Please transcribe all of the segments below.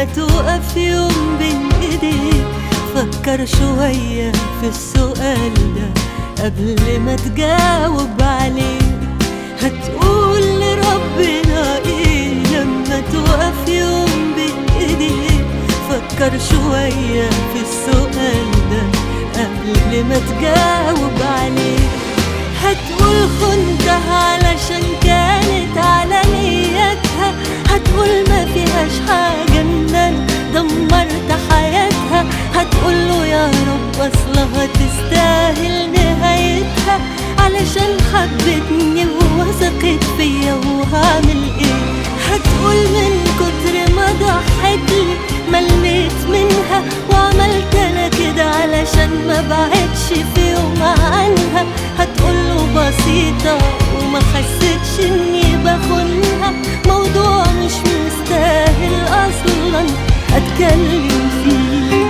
تقف يوم بين ايديك فكر شوية في السؤال ده قبل ما تجاوب عليه هتقول لربنا ايه لما تقف يوم بين ايديك فكر شوية في السؤال ده قبل ما تجاوب عليه هتقول خنتها علشان كانت على نيتها هتقول ما فيهاش حاجة ان انا دمرت حياتها هتقول له يا رب اصلها تستاهل نهايتها علشان حبتني ووثقت فيا وهعمل ايه هتقول من كتر ما ضحت لي مليت منها وعملت انا كده علشان ما بعدش في يوم عنها هتقوله بسيطة وما حسيتش اني بخونها موضوع مش مستاهل اصلا اتكلم فيه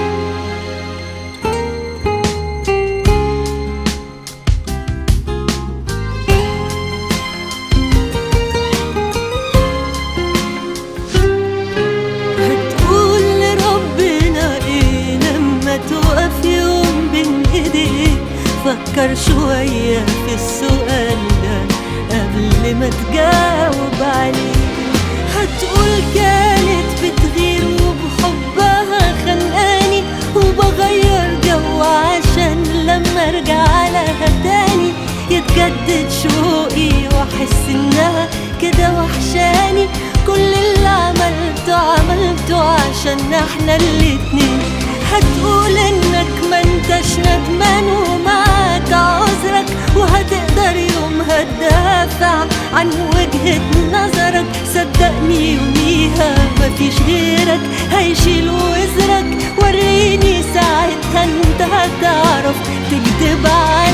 هتقول لربنا ايه لما تقف يوم بين ايديك فكر شوية في السؤال ده قبل ما تجاوب عليه هتقول كانت بتغير وبحبها خانقاني وبغير جو عشان لما ارجع لها تاني يتجدد شوقي واحس انها كده وحشاني كل اللي عملته عملته عشان احنا الاتنين هتقول انك ما انتش ندمان ومعاك عذرك وهتقدر يومها تدافع عن وجهة نظرك صدقني يوميها مفيش غيرك هيشيل وزرك وريني ساعتها انت هتعرف تكدب عليك